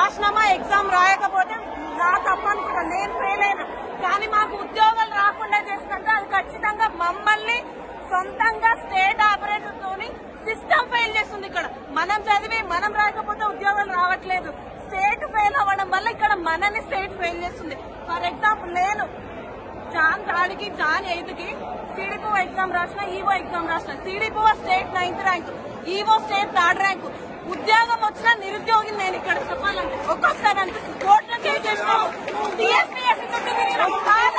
రాసినామా exam రాయకపోతే నా తప్ప అనుకుంటా నేను ఫెయిల్ అయినా కానీ మాకు ఉద్యోగాలు రాకుండా చేస్తుంటే అది ఖచ్చితంగా మమ్మల్ని సొంతంగా స్టేట్ ఆపరేటర్ తోని సిస్టమ్ ఫెయిల్ చేస్తుంది ఇక్కడ మనం చదివి మనం రాకపోతే ఉద్యోగాలు రావట్లేదు స్టేట్ ఫెయిల్ అవ్వడం వల్ల ఇక్కడ మనని స్టేట్ ఫెయిల్ చేస్తుంది ఫర్ ఎగ్జాంపుల్ నేను జాన్ థర్డ్కి జాన్ ఎయిత్ కి సిడిపో ఎగ్జామ్ రాసిన ఈవో ఎగ్జామ్ రాసిన CDPO state ninth rank EO state third rank ఉద్యోగం వచ్చిన నిరుద్యోగిని నేను ఇక్కడ చెప్పాలంటే ఒక్కొక్కసారి అనిపిస్తుంది కోర్టులో కేసు టీఎస్పీఎస్సీ చుట్టూ తిరిగినాం కానీ